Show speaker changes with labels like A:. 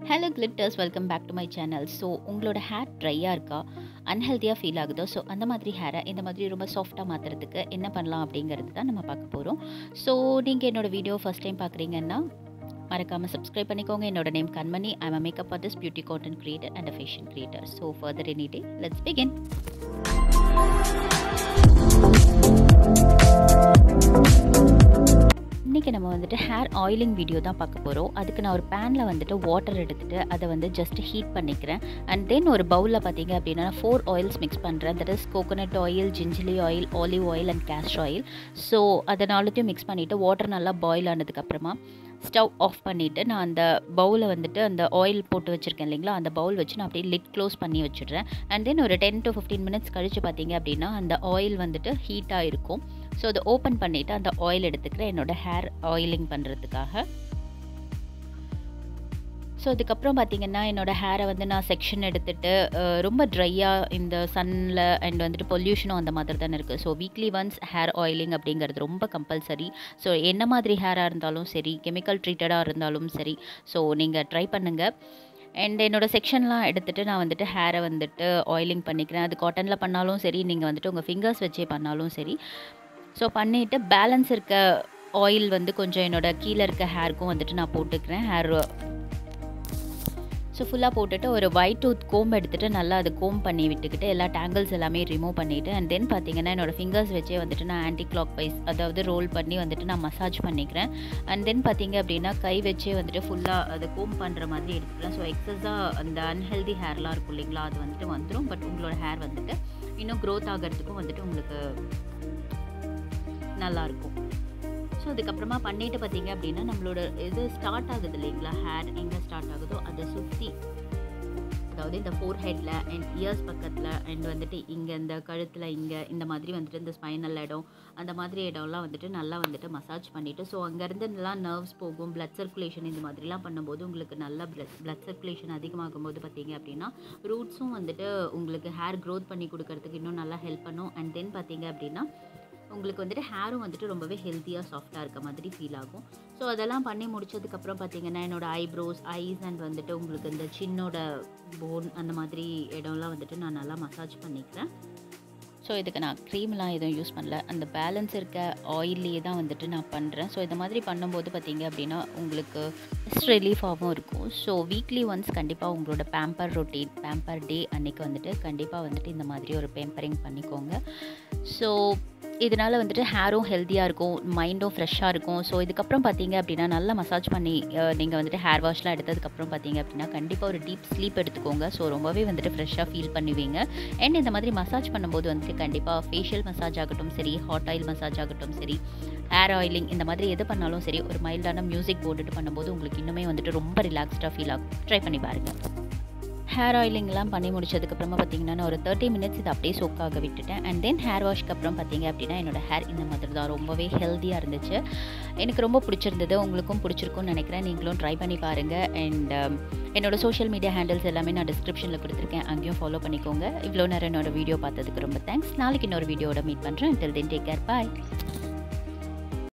A: hello glitters welcome back to my channel so உங்களோட hair ட்ரையாக இருக்கா அன்ஹெல்த்தியாக ஃபீல் ஆகுதோ ஸோ அந்த மாதிரி ஹேரை இந்த மாதிரி ரொம்ப சாஃப்டாக மாற்றுறதுக்கு என்ன பண்ணலாம் அப்படிங்கிறது தான் நம்ம பார்க்க போகிறோம் ஸோ நீங்கள் என்னோட வீடியோ ஃபஸ்ட் டைம் பார்க்குறீங்கன்னா மறக்காமல் சப்ஸ்கிரைப் பண்ணிக்கோங்க என்னோட name Kanmani I'm a makeup artist beauty content creator and a fashion creator so further any day let's begin இன்றைக்கி நம்ம வந்துட்டு ஹேர் ஆயிலிங் வீடியோ தான் பார்க்க போகிறோம் அதுக்கு நான் ஒரு பேனில் வந்துட்டு வாட்டர் எடுத்துகிட்டு அதை வந்து ஜஸ்ட் ஹீட் பண்ணிக்கிறேன் அண்ட் தென் ஒரு பவுலில் பார்த்தீங்க அப்படின்னா ஃபோர் ஆயில்ஸ் மிக்ஸ் பண்ணுறேன் that is coconut oil gingelly oil olive oil and castor oil so அதை நாலுத்தையும் மிக்ஸ் பண்ணிவிட்டு வாட்டர் நல்லா பாயில் ஆனதுக்கப்புறமா ஸ்டவ் ஆஃப் பண்ணிவிட்டு நான் அந்த பவுலை வந்துட்டு அந்த ஆயில் போட்டு வச்சுருக்கேன் இல்லைங்களா அந்த பவுல் வச்சு நான் அப்படியே லிட் க்ளோஸ் பண்ணி வச்சுடுறேன் அண்ட் தென் ஒரு டென் டு ஃபிஃப்டீன் மினிட்ஸ் கழித்து பார்த்தீங்க அப்படின்னா அந்த ஆயில் வந்துட்டு ஹீட்டாக இருக்கும் ஸோ அதை ஓப்பன் பண்ணிவிட்டு அந்த ஆயில் எடுத்துக்கிறேன் என்னோடய ஹேர் ஆயிலிங் பண்ணுறதுக்காக ஸோ அதுக்கப்புறம் பார்த்திங்கன்னா என்னோடய ஹேரை வந்து நான் செக்ஷன் எடுத்துகிட்டு ரொம்ப ட்ரையாக இந்த சன்னில் அண்ட் வந்துட்டு பொல்யூஷனும் அந்த மாதிரி தானே இருக்குது so weekly once hair oiling அப்படிங்கிறது ரொம்ப கம்பல்சரி ஸோ என்ன மாதிரி ஹேராக இருந்தாலும் சரி கெமிக்கல் ட்ரீட்டடாக இருந்தாலும் சரி ஸோ நீங்கள் ட்ரை பண்ணுங்கள் அண்ட் என்னோடய செக்ஷன்லாம் எடுத்துகிட்டு நான் வந்துட்டு ஹேரை வந்துட்டு ஆயிலிங் பண்ணிக்கிறேன் அது காட்டனில் பண்ணாலும் சரி நீங்கள் வந்துட்டு உங்கள் ஃபிங்கர்ஸ் வச்சே பண்ணாலும் சரி ஸோ பண்ணிவிட்டு பேலன்ஸ் இருக்க ஆயில் வந்து கொஞ்சம் என்னோடய கீழே இருக்க ஹேருக்கும் வந்துட்டு நான் போட்டுக்கிறேன் ஹேர் ஸோ ஃபுல்லாக போட்டுட்டு ஒரு ஒயிட் டூத் கோம் எடுத்துகிட்டு நல்லா அது கோம் பண்ணி விட்டுக்கிட்டு எல்லா டேங்கிள்ஸ் எல்லாமே ரிமூவ் பண்ணிவிட்டு அண்ட் தென் பார்த்தீங்கன்னா என்னோடய ஃபிங்கர்ஸ் வச்சே வந்துட்டு நான் ஆன்டி கிளாக் வைஸ் அதாவது ரோல் பண்ணி வந்துட்டு நான் மசாஜ் பண்ணிக்கிறேன் அண்ட் தென் பார்த்தீங்க அப்படின்னா கை வச்சே வந்துட்டு ஃபுல்லாக அது கோம் பண்ணுற மாதிரி எடுத்துக்கிறேன் ஸோ எக்ஸஸாக அந்த அன்ஹெல்தி ஹேர்லாம் இருக்கும் இல்லைங்களா அது வந்துட்டு வந்துடும் பட் உங்களோட ஹேர் வந்துட்டு இன்னும் க்ரோத் ஆகிறதுக்கும் வந்துட்டு உங்களுக்கு நல்லாயிருக்கும் ஸோ அதுக்கப்புறமா பண்ணிட்டு பார்த்தீங்க அப்படின்னா நம்மளோட இது ஸ்டார்ட் ஆகுது இல்லைங்களா ஹேர் எங்கே ஸ்டார்ட் ஆகுதோ அதை சுற்றி அதாவது இந்த ஃபோர் ஹெட்டில் அண்ட் இயர்ஸ் பக்கத்தில் அண்ட் வந்துட்டு இங்கே இந்த கழுத்தில் இங்கே இந்த மாதிரி வந்துட்டு இந்த ஸ்பைனல் இடம் அந்த மாதிரி இடம்லாம் வந்துட்டு நல்லா வந்துட்டு மசாஜ் பண்ணிவிட்டு ஸோ அங்கேருந்து நல்லா நர்வ்ஸ் போகும் பிளட் சர்க்குலேஷன் இந்த மாதிரிலாம் பண்ணும்போது உங்களுக்கு நல்லா பிளட் பிளட் சர்க்குலேஷன் அதிகமாகும் போது பார்த்தீங்க அப்படின்னா ரூட்ஸும் வந்துட்டு உங்களுக்கு ஹேர் க்ரோத் பண்ணி கொடுக்கறதுக்கு இன்னும் நல்லா ஹெல்ப் பண்ணும் அண்ட் தென் பார்த்தீங்க அப்படின்னா உங்களுக்கு வந்துட்டு ஹேரும் வந்துட்டு ரொம்பவே ஹெல்த்தியாக சாஃப்டாக இருக்க மாதிரி ஃபீல் ஆகும் ஸோ அதெல்லாம் பண்ணி முடிச்சதுக்கப்புறம் பார்த்தீங்கன்னா என்னோடய ஐப்ரோஸ் ஐஸ் அண்ட் வந்துட்டு உங்களுக்கு இந்த சின்னோட போன் அந்த மாதிரி இடம்லாம் வந்துட்டு நான் நல்லா மசாஜ் பண்ணிக்கிறேன் ஸோ இதுக்கு நான் க்ரீம்லாம் எதுவும் யூஸ் பண்ணல அந்த பேலன்ஸ் இருக்க ஆயிலே தான் வந்துட்டு நான் பண்ணுறேன் ஸோ இந்த மாதிரி பண்ணும்போது பார்த்தீங்க அப்படின்னா உங்களுக்கு ஸ்ட்ரெஸ் ரிலீஃபாகவும் இருக்கும் ஸோ வீக்லி ஒன்ஸ் கண்டிப்பாக உங்களோட பேம்பர் ரொட்டீன் பேம்பர் டே அன்னைக்கு வந்துட்டு கண்டிப்பாக வந்துட்டு இந்த மாதிரி ஒரு பேம்பரிங் பண்ணிக்கோங்க ஸோ இதனால் வந்துட்டு ஹேரும் ஹெல்த்தியாக இருக்கும் மைண்டும் ஃப்ரெஷ்ஷாக இருக்கும் ஸோ இதுக்கப்புறம் பார்த்தீங்க அப்படின்னா நல்லா மசாஜ் பண்ணி நீங்கள் வந்துட்டு ஹேர் வாஷ்லாம் எடுத்ததுக்கப்புறம் பார்த்தீங்க அப்படின்னா கண்டிப்பாக ஒரு டீப் ஸ்லீப் எடுத்துக்கோங்க ஸோ ரொம்பவே வந்துட்டு ஃப்ரெஷ்ஷாக ஃபீல் பண்ணுவீங்க அண்ட் இந்த மாதிரி மசாஜ் பண்ணும்போது வந்துட்டு கண்டிப்பாக ஃபேஷியல் மசாஜ் ஆகட்டும் சரி ஹாட் ஆயில் மசாஜ் ஆகட்டும் சரி ஹேர் ஆயிலிங் இந்த மாதிரி எது பண்ணாலும் சரி ஒரு மைல்டான மியூசிக் போட்டுட்டு பண்ணும்போது உங்களுக்கு இன்னுமே வந்துட்டு ரொம்ப ரிலாக்ஸ்டாக ஃபீல் ஆகும் ட்ரை பண்ணி பாருங்கள் ஹேர் ஆயிலிங்லாம் பண்ணி முடிச்சதுக்கப்புறமா பார்த்தீங்கன்னா நான் ஒரு தேர்ட்டி மினிட்ஸ் இதை அப்படியே சோக்காக விட்டுட்டேன் அண்ட் தென் ஹேர் வாஷ்க்கு அப்புறம் பார்த்தீங்க அப்படின்னா என்னோட ஹேர் இந்த மாதிரி தான் ரொம்பவே ஹெல்த்தியாக இருந்துச்சு எனக்கு ரொம்ப பிடிச்சிருந்தது உங்களுக்கும் பிடிச்சிருக்கும்னு நினைக்கிறேன் நீங்களும் ட்ரை பண்ணி பாருங்கள் அண்ட் என்னோட சோஷியல் மீடியா ஹேண்டில்ஸ் எல்லாமே நான் டிஸ்கிரிப்ஷனில் கொடுத்துருக்கேன் அங்கேயும் ஃபாலோ பண்ணிக்கோங்க இவ்வளோ நேரம் என்னோட வீடியோ பார்த்ததுக்கு ரொம்ப தேங்க்ஸ் நாளைக்கு இன்னொரு வீடியோட மீட் பண்ணுறேன் டில் தென் டேக் கேர் பாய்